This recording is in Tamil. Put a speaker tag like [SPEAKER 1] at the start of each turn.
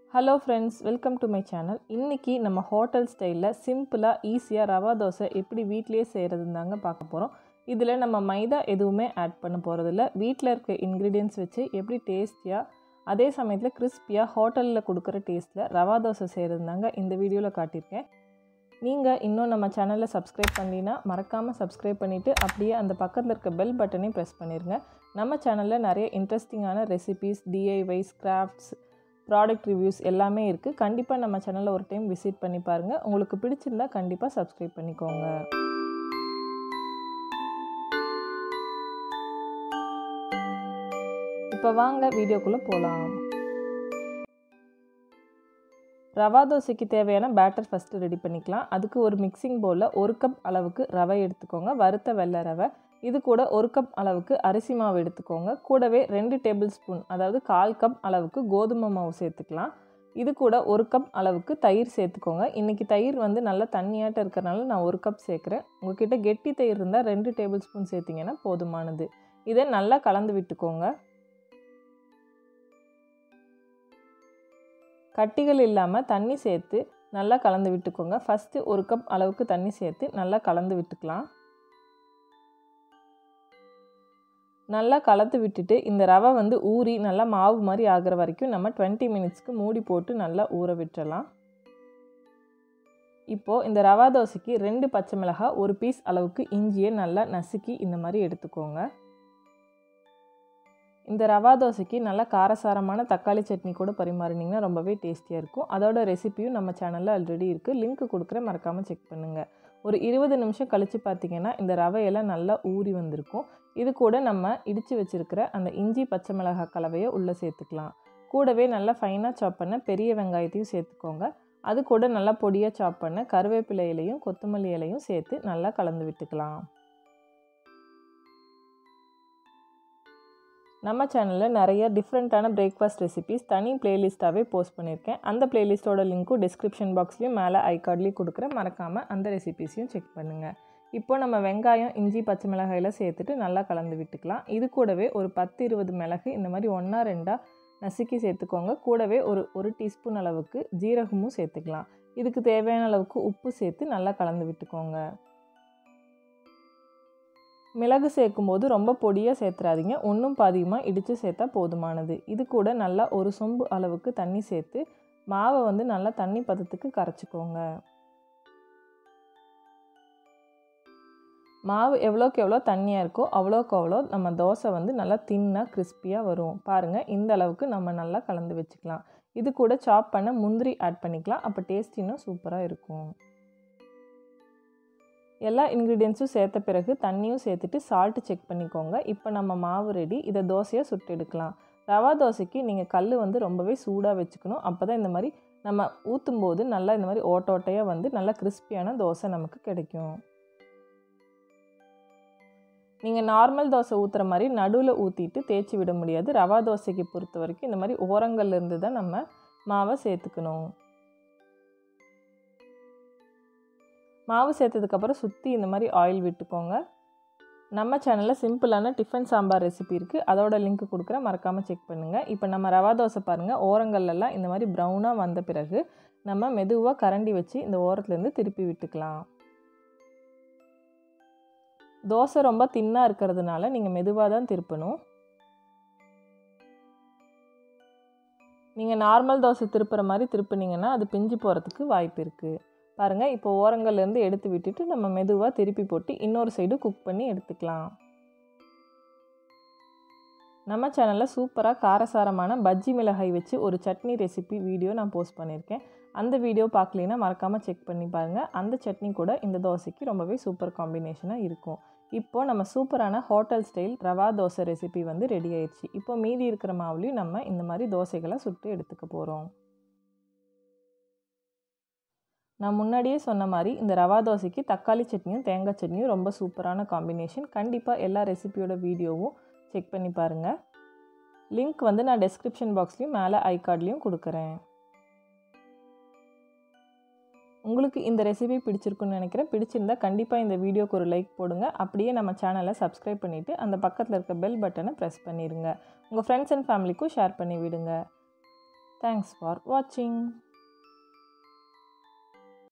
[SPEAKER 1] hello friends welcome to my channel இன்றைக்கி நம்ம ஹோட்டல் ஸ்டைலில் சிம்பிளாக ஈஸியாக ரவா தோசை எப்படி வீட்டிலேயே செய்கிறதுன்னு தாங்க பார்க்க போகிறோம் இதில் நம்ம மைதா எதுவுமே ஆட் பண்ண போகிறதில்ல வீட்டில் இருக்க இன்க்ரீடியன்ஸ் வச்சு எப்படி டேஸ்டியாக அதே சமயத்தில் கிறிஸ்பியாக ஹோட்டலில் கொடுக்குற டேஸ்ட்டில் ரவா தோசை செய்கிறது தாங்க இந்த வீடியோவில் காட்டியிருக்கேன் நீங்கள் இன்னும் நம்ம சேனலில் சப்ஸ்கிரைப் பண்ணினா மறக்காமல் சப்ஸ்கிரைப் பண்ணிவிட்டு அப்படியே அந்த பக்கத்தில் இருக்க பெல் பட்டனையும் ப்ரெஸ் பண்ணிடுங்க நம்ம சேனலில் நிறைய இன்ட்ரெஸ்டிங்கான recipes DIYs crafts product reviews எல்லாமே இருக்குது கண்டிப்பாக நம்ம சேனலில் ஒரு டைம் விசிட் பண்ணி பாருங்கள் உங்களுக்கு பிடிச்சிருந்தா கண்டிப்பாக சப்ஸ்கிரைப் பண்ணிக்கோங்க இப்போ வாங்க வீடியோக்குள்ளே போகலாம் ரவா தோசைக்கு தேவையான பேட்டர் ஃபஸ்ட்டு ரெடி பண்ணிக்கலாம் அதுக்கு ஒரு மிக்சிங் பவுலில் ஒரு கப் அளவுக்கு ரவை எடுத்துக்கோங்க வறுத்த வெள்ளை ரவை இது கூட ஒரு கப் அளவுக்கு அரிசி மாவு எடுத்துக்கோங்க கூடவே ரெண்டு டேபிள் ஸ்பூன் அதாவது கால் கப் அளவுக்கு கோதுமை மாவு சேர்த்துக்கலாம் இது கூட ஒரு கப் அளவுக்கு தயிர் சேர்த்துக்கோங்க இன்றைக்கி தயிர் வந்து நல்லா தண்ணியாட்டம் இருக்கிறனால நான் ஒரு கப் சேர்க்குறேன் உங்ககிட்ட கெட்டி தயிர் இருந்தால் ரெண்டு டேபிள் ஸ்பூன் சேர்த்திங்கன்னா போதுமானது இதை நல்லா கலந்து விட்டுக்கோங்க கட்டிகள் இல்லாமல் தண்ணி சேர்த்து நல்லா கலந்து விட்டுக்கோங்க ஃபஸ்ட்டு ஒரு கப் அளவுக்கு தண்ணி சேர்த்து நல்லா கலந்து விட்டுக்கலாம் நல்லா கலந்து விட்டுட்டு இந்த ரவை வந்து ஊறி நல்லா மாவு மாதிரி ஆகிற வரைக்கும் நம்ம டுவெண்ட்டி மினிட்ஸ்க்கு மூடி போட்டு நல்லா ஊற விட்டுறலாம் இப்போது இந்த ரவா தோசைக்கு ரெண்டு பச்சை மிளகாய் ஒரு பீஸ் அளவுக்கு இஞ்சியை நல்லா நசுக்கி இந்த மாதிரி எடுத்துக்கோங்க இந்த ரவா தோசைக்கு நல்லா காரசாரமான தக்காளி சட்னி கூட பரிமாறினீங்கன்னா ரொம்பவே டேஸ்டியாக இருக்கும் அதோட ரெசிபியும் நம்ம சேனலில் ஆல்ரெடி இருக்குது லிங்க் கொடுக்குறேன் மறக்காமல் செக் பண்ணுங்கள் ஒரு இருபது நிமிஷம் கழித்து பார்த்தீங்கன்னா இந்த ரவையெல்லாம் நல்லா ஊறி வந்திருக்கும் இது கூட நம்ம இடித்து வச்சுருக்கிற அந்த இஞ்சி பச்சை மிளகாய் கலவையை உள்ளே சேர்த்துக்கலாம் கூடவே நல்லா ஃபைனாக சாப் பண்ண பெரிய வெங்காயத்தையும் சேர்த்துக்கோங்க அது கூட நல்லா பொடியாக சாப் பண்ண கருவேப்பிலை இலையும் கொத்தமல்லி இலையும் சேர்த்து நல்லா கலந்து விட்டுக்கலாம் நம்ம சேனலில் நிறைய டிஃப்ரெண்ட்டான பிரேக்ஃபாஸ்ட் ரெசிபிஸ் தனி பிளேலிஸ்ட்டாகவே போஸ்ட் பண்ணியிருக்கேன் அந்த பிளேலிஸ்ட்டோட லிங்க்கும் டிஸ்கிரிப்ஷன் பாக்ஸ்லேயும் மேலே ஐகார்ட்லேயும் கொடுக்குறேன் மறக்காமல் அந்த ரெசிபிஸையும் செக் பண்ணுங்கள் இப்போ நம்ம வெங்காயம் இஞ்சி பச்சை மிளகாயில் சேர்த்துட்டு நல்லா கலந்து விட்டுக்கலாம் இது கூடவே ஒரு பத்து இருபது மிளகு இந்த மாதிரி ஒன்றா ரெண்டாக நசுக்கி சேர்த்துக்கோங்க கூடவே ஒரு ஒரு டீஸ்பூன் அளவுக்கு ஜீரகமும் சேர்த்துக்கலாம் இதுக்கு தேவையான அளவுக்கு உப்பு சேர்த்து நல்லா கலந்து விட்டுக்கோங்க மிளகு சேர்க்கும்போது ரொம்ப பொடியாக சேர்த்துறாதீங்க ஒன்றும் பாதியமாக இடித்து சேர்த்தா போதுமானது இது கூட நல்லா ஒரு சொம்பு அளவுக்கு தண்ணி சேர்த்து மாவை வந்து நல்லா தண்ணி பதத்துக்கு கரைச்சிக்கோங்க மாவு எவ்வளோக்கு எவ்வளோ தண்ணியாக இருக்கோ அவ்வளோக்கு அவ்வளோ நம்ம தோசை வந்து நல்லா தின்னாக கிறிஸ்பியாக வரும் பாருங்கள் இந்த அளவுக்கு நம்ம நல்லா கலந்து வச்சுக்கலாம் இது கூட சாப் பண்ண முந்திரி ஆட் பண்ணிக்கலாம் அப்போ டேஸ்ட் இன்னும் சூப்பராக இருக்கும் எல்லா இன்க்ரீடியன்ஸும் சேர்த்த பிறகு தண்ணியும் சேர்த்துட்டு சால்ட்டு செக் பண்ணிக்கோங்க இப்போ நம்ம மாவு ரெடி இதை தோசையாக சுட்டு எடுக்கலாம் ரவா தோசைக்கு நீங்கள் கல் வந்து ரொம்பவே சூடாக வச்சுக்கணும் அப்போ தான் இந்த மாதிரி நம்ம ஊற்றும் போது நல்லா இந்த மாதிரி ஓட்ட ஓட்டையாக வந்து நல்லா கிறிஸ்பியான தோசை நமக்கு கிடைக்கும் நீங்கள் நார்மல் தோசை ஊற்றுற மாதிரி நடுவில் ஊற்றிட்டு தேய்ச்சி விட முடியாது ரவா தோசைக்கு பொறுத்த வரைக்கும் இந்த மாதிரி ஓரங்கள்லேருந்து தான் நம்ம மாவை சேர்த்துக்கணும் மாவு சேர்த்ததுக்கப்புறம் சுற்றி இந்த மாதிரி ஆயில் விட்டுக்கோங்க நம்ம சேனலில் சிம்பிளான டிஃபன் சாம்பார் ரெசிபி இருக்குது அதோட லிங்க் கொடுக்குறேன் மறக்காமல் செக் பண்ணுங்கள் இப்போ நம்ம ரவா தோசை பாருங்கள் ஓரங்கள்லாம் இந்த மாதிரி ப்ரௌனாக வந்த பிறகு நம்ம மெதுவாக கரண்டி வச்சு இந்த ஓரத்துலேருந்து திருப்பி விட்டுக்கலாம் தோசை ரொம்ப தின்னாக இருக்கிறதுனால நீங்கள் மெதுவாக தான் திருப்பணும் நீங்கள் நார்மல் தோசை திருப்புற மாதிரி திருப்பினீங்கன்னா அது பிஞ்சு போகிறதுக்கு வாய்ப்பு இருக்குது பாருங்கள் இப்போ ஓரங்கள்லேருந்து எடுத்து விட்டுட்டு நம்ம மெதுவாக திருப்பி போட்டு இன்னொரு சைடு குக் பண்ணி எடுத்துக்கலாம் நம்ம சேனலில் சூப்பராக காரசாரமான பஜ்ஜி மிளகாய் வச்சு ஒரு சட்னி ரெசிபி வீடியோ நான் போஸ்ட் பண்ணியிருக்கேன் அந்த வீடியோ பார்க்கலனா மறக்காமல் செக் பண்ணி பாருங்கள் அந்த சட்னி கூட இந்த தோசைக்கு ரொம்பவே சூப்பர் காம்பினேஷனாக இருக்கும் இப்போது நம்ம சூப்பரான hotel style rava dosa recipe வந்து ரெடி ஆயிடுச்சு இப்போ மீதி இருக்கிற மாவுலையும் நம்ம இந்த மாதிரி தோசைகளை சுட்டு எடுத்துக்க போகிறோம் நான் முன்னாடியே சொன்ன மாதிரி இந்த ரவா தோசைக்கு தக்காளி சட்னியும் தேங்காய் சட்னியும் ரொம்ப சூப்பரான காம்பினேஷன் கண்டிப்பாக எல்லா ரெசிபியோட வீடியோவும் செக் பண்ணி பாருங்கள் லிங்க் வந்து நான் டெஸ்கிரிப்ஷன் பாக்ஸ்லேயும் மேலே ஐகார்ட்லேயும் கொடுக்குறேன் உங்களுக்கு இந்த ரெசிபி பிடிச்சிருக்குன்னு நினைக்கிறேன் பிடிச்சிருந்தா கண்டிப்பாக இந்த வீடியோக்கு ஒரு லைக் போடுங்க அப்படியே நம்ம சேனலை சப்ஸ்கிரைப் பண்ணிவிட்டு அந்த பக்கத்தில் இருக்க பெல் பட்டனை ப்ரெஸ் பண்ணிடுங்க உங்கள் ஃப்ரெண்ட்ஸ் அண்ட் ஃபேமிலிக்கும் ஷேர் பண்ணி விடுங்க தேங்க்ஸ் ஃபார் வாட்சிங்